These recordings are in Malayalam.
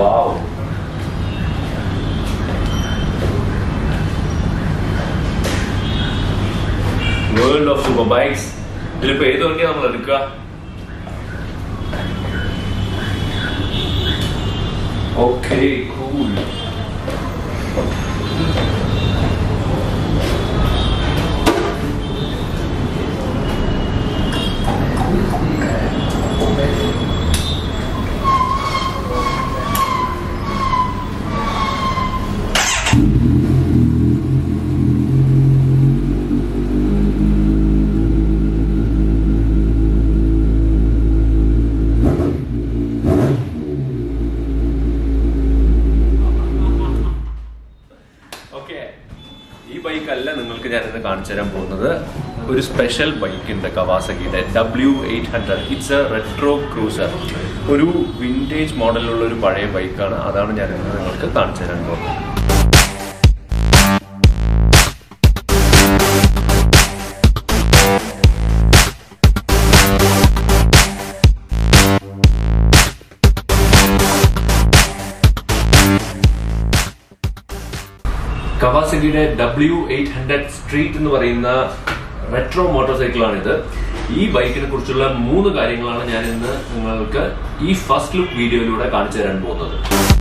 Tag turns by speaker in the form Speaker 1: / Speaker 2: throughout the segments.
Speaker 1: wow world of super bikes ഇതിലിപ്പോ ഏത് വണ്ടിയാ നമ്മൾ എടുക്കുക ഓക്കെ കൂൾ ഓക്കെ ഈ ബൈക്ക് അല്ല നിങ്ങൾക്ക് ഞാൻ ഇന്ന് കാണിച്ചു തരാൻ പോകുന്നത് ഒരു സ്പെഷ്യൽ ബൈക്ക് ഉണ്ട് കവാസക്കിയുടെ W eight hundred it's a retro cruiser ഒരു വിൻറ്റേജ് മോഡലുള്ള ഒരു പഴയ ബൈക്കാണ് അതാണ് ഞാൻ ഇന്ന് നിങ്ങൾക്ക് കാണിച്ചു തരാൻ പോകുന്നത് കവാസകിയുടെ ഡബ്ല്യു എയ്റ്റ് ഹൺഡ്രഡ് സ്ട്രീറ്റ് എന്ന് പറയുന്ന റെട്രോ മോട്ടോർ സൈക്കിളാണിത് ഈ ബൈക്കിനെ കുറിച്ചുള്ള മൂന്ന് കാര്യങ്ങളാണ് ഞാൻ ഇന്ന് നിങ്ങൾക്ക് ഈ ഫസ്റ്റ് ലുക്ക് വീഡിയോയിലൂടെ കാണിച്ചു തരാൻ പോകുന്നത്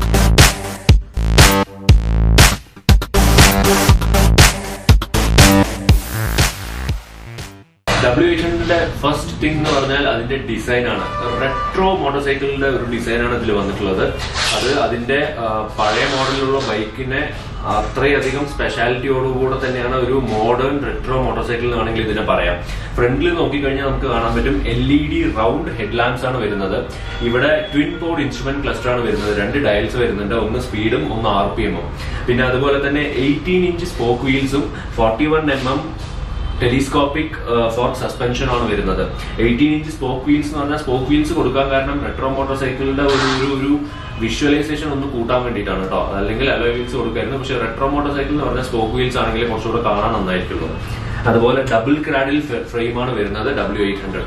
Speaker 1: ഡബ്ല്യു എയ്റ്റ് ഹൺഡ്രഡിന്റെ ഫസ്റ്റ് തിങ് എന്ന് പറഞ്ഞാൽ അതിന്റെ ഡിസൈൻ ആണ് റെട്രോ മോട്ടോർ സൈക്കിളിന്റെ ഒരു ഡിസൈനാണ് ഇതിൽ വന്നിട്ടുള്ളത് അത് അതിന്റെ ആ, പഴയ മോഡലിലുള്ള ബൈക്കിനെ അത്രയധികം സ്പെഷ്യാലിറ്റിയോടുകൂടെ തന്നെയാണ് ഒരു മോഡേൺ റെട്രോ മോട്ടോർ സൈക്കിൾ എന്നാണെങ്കിൽ ഇതിനെ പറയാം ഫ്രണ്ടിൽ നോക്കിക്കഴിഞ്ഞാൽ നമുക്ക് കാണാൻ പറ്റും L E D round head lamps ആണ് വരുന്നത് ഇവിടെ ട്വിൻ പോഡ് ഇൻസ്ട്രുമെന്റ് ക്ലസ്റ്റർ ആണ് വരുന്നത് രണ്ട് ഡയൽസ് വരുന്നുണ്ട് ഒന്ന് സ്പീഡും ഒന്ന് ആർ പി എമ്മും പിന്നെ അതുപോലെ തന്നെ എയ്റ്റീൻ ഇഞ്ച് സ്പോക്ക് വീൽസും forty one M M telescopic fork suspension ആണ് വരുന്നത് എയ്റ്റീൻ ഇഞ്ച് സ്പോക്ക് വീൽസ് എന്ന് പറഞ്ഞാൽ സ്പോക്ക് വീൽസ് കൊടുക്കാൻ കാരണം റെട്രോ മോട്ടോർ സൈക്കിളിന്റെ ഒരു ഒരു ഒരു വിഷ്വലൈസേഷൻ ഒന്ന് കൂട്ടാൻ വേണ്ടിയിട്ടാണ് കേട്ടോ അല്ലെങ്കിൽ അലോ വീൽസ് കൊടുക്കായിരുന്നു പക്ഷെ റെട്രോ മോട്ടോർ സൈക്കിൾ എന്ന് പറഞ്ഞാൽ സ്പോക്ക് വീൽസ് ആണെങ്കിൽ കുറച്ചുകൂടെ കാണാൻ നന്നായിരിക്കുള്ളൂ അതുപോലെ ഡബിൾ ക്രാഡിൽ ഫ്രെയിം ആണ് വരുന്നത് ഡബ്ല്യു എയ്റ്റ് ഹൺഡ്രഡ്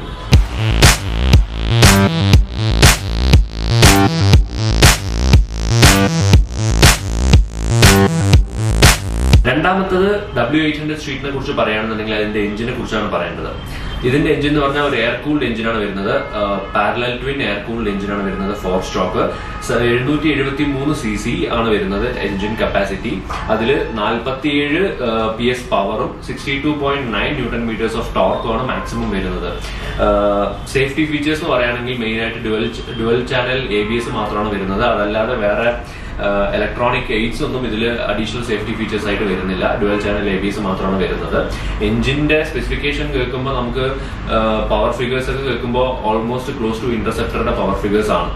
Speaker 1: രണ്ടാമത്തത് ഡബ്ല്യു എയ്റ്റ് ഹൺഡ്രഡ് സ്ട്രീറ്റിനെ കുറിച്ച് പറയുകയാണെന്നുണ്ടെങ്കിൽ അതിന്റെ എഞ്ചിനെ കുറിച്ചാണ് പറയേണ്ടത് ഇതിന്റെ എഞ്ചിൻ എന്ന് പറഞ്ഞാൽ ഒരു എയർ കൂൾഡ് എഞ്ചിനാണ് വരുന്നത് പാരലൽ ട്വിൻ എയർ കൂൾഡ് എഞ്ചിനാണ് വരുന്നത് ഫോർ സ്ട്രോക്ക് എഴുന്നൂറ്റി എഴുപത്തി മൂന്ന് സി സി ആണ് വരുന്നത് എഞ്ചിൻ കപ്പാസിറ്റി അതിൽ നാൽപ്പത്തിയേഴ് പി എസ് പവറും sixty two point nine newton meters of ടോർക്കുമാണ് മാക്സിമം വരുന്നത് സേഫ്റ്റി ഫീച്ചേഴ്സ് എന്ന് പറയുകയാണെങ്കിൽ മെയിൻ ആയിട്ട് dual dual channel A B S മാത്രമാണ് വരുന്നത് അതല്ലാതെ വേറെ ഇലക്ട്രോണിക് എയ്ഡ്സ് ഒന്നും ഇതിൽ അഡീഷണൽ സേഫ്റ്റി ഫീച്ചേഴ്സ് ആയിട്ട് വരുന്നില്ല dual channel A B S മാത്രമാണ് വരുന്നത് എഞ്ചിന്റെ സ്പെസിഫിക്കേഷൻ കേൾക്കുമ്പോൾ നമുക്ക് പവർ ഫിഗേഴ്സ് ഒക്കെ കേൾക്കുമ്പോൾ ഓൾമോസ്റ്റ് ക്ലോസ് ടു ഇന്റർസെപ്റ്ററുടെ പവർ ഫിഗേഴ്സ് ആണ്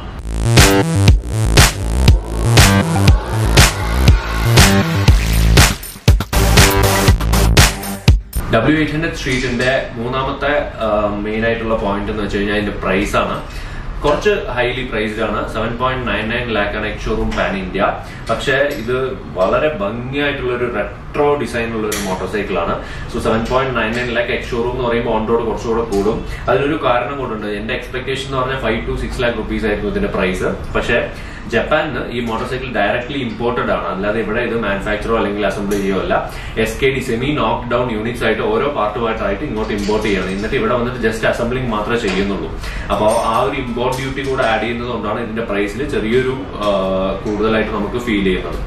Speaker 1: ഡബ്ല്യു എയ്റ്റ് ഹൺഡ്രഡ് സ്ട്രീറ്റിന്റെ മൂന്നാമത്തെ മെയിൻ ആയിട്ടുള്ള പോയിന്റ് എന്ന് വെച്ച് കഴിഞ്ഞാൽ അതിന്റെ പ്രൈസ് ആണ് കുറച്ച് ഹൈലി പ്രൈസ്ഡ് ആണ് seven point nine nine lakh ആണ് എക്സ് ഷോറൂം പാൻ ഇന്ത്യ പക്ഷേ ഇത് വളരെ ഭംഗിയായിട്ടുള്ള ഒരു റെട്രോ ഡിസൈൻ ഉള്ള ഒരു മോട്ടോർ സൈക്കിൾ ആണ് so seven point nine nine lakh ex showroom എന്ന് പറയുമ്പോൾ ഓൺ റോഡ് കുറച്ചുകൂടെ കൂടും അതിനൊരു കാരണം കൊണ്ടുണ്ട് എന്റെ എക്സ്പെക്ടേഷൻ എന്ന് പറഞ്ഞാൽ five to six lakh rupees ആയിരുന്നു ഇതിന്റെ പ്രൈസ് പക്ഷേ ജപ്പാനിന് ഈ മോട്ടോർ സൈക്കിൾ ഡയറക്ട്ലി ഇമ്പോർട്ടഡ് ആണ് അല്ലാതെ ഇവിടെ ഇത് മാനുഫാക്ചറോ അല്ലെങ്കിൽ അസംബിൾ ചെയ്യോ അല്ല S K D semi knock down units ആയിട്ട് ഓരോ പാർട്ടുമായിട്ടായിട്ട് ഇങ്ങോട്ട് ഇമ്പോർട്ട് ചെയ്യണം എന്നിട്ട് ഇവിടെ വന്നിട്ട് ജസ്റ്റ് അസംബ്ലിംഗ് മാത്രമേ ചെയ്യുന്നുള്ളൂ അപ്പോൾ ആ ഒരു ഇമ്പോർട്ട് ഡ്യൂട്ടി കൂടെ ആഡ് ചെയ്യുന്നത് കൊണ്ടാണ് ഇതിന്റെ പ്രൈസിൽ ചെറിയൊരു ആ, കൂടുതലായിട്ട് നമുക്ക് ഫീൽ ചെയ്യുന്നത്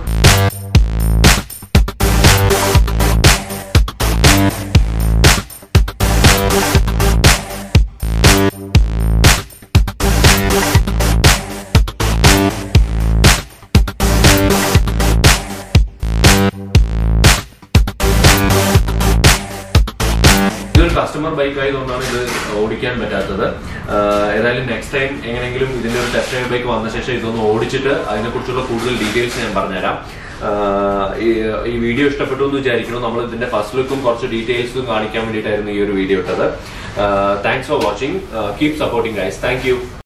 Speaker 1: ഇതൊരു കസ്റ്റമർ ബൈക്ക് ആയതുകൊണ്ടാണ് ഇത് ഓടിക്കാൻ പറ്റാത്തത് ആഹ് ഏതായാലും നെക്സ്റ്റ് ടൈം എങ്ങനെയെങ്കിലും ഇതിന്റെ ഒരു ടെസ്റ്റ് ഡ്രൈവ് ബൈക്ക് വന്ന ശേഷം ഇതൊന്ന് ഓടിച്ചിട്ട് അതിനെക്കുറിച്ചുള്ള കൂടുതൽ ഡീറ്റെയിൽസ് ഞാൻ പറഞ്ഞുതരാം ആഹ് ഈ- ഈ വീഡിയോ ഇഷ്ടപ്പെട്ടു എന്ന് വിചാരിക്കുന്നു നമ്മൾ ഇതിന്റെ ഫസ്റ്റ് ലുക്കും കുറച്ച് ഡീറ്റെയിൽസും കാണിക്കാൻ വേണ്ടിയിട്ടായിരുന്നു ഈ ഒരു വീഡിയോ ഇട്ടത് thanks for watching keep supporting guys thank U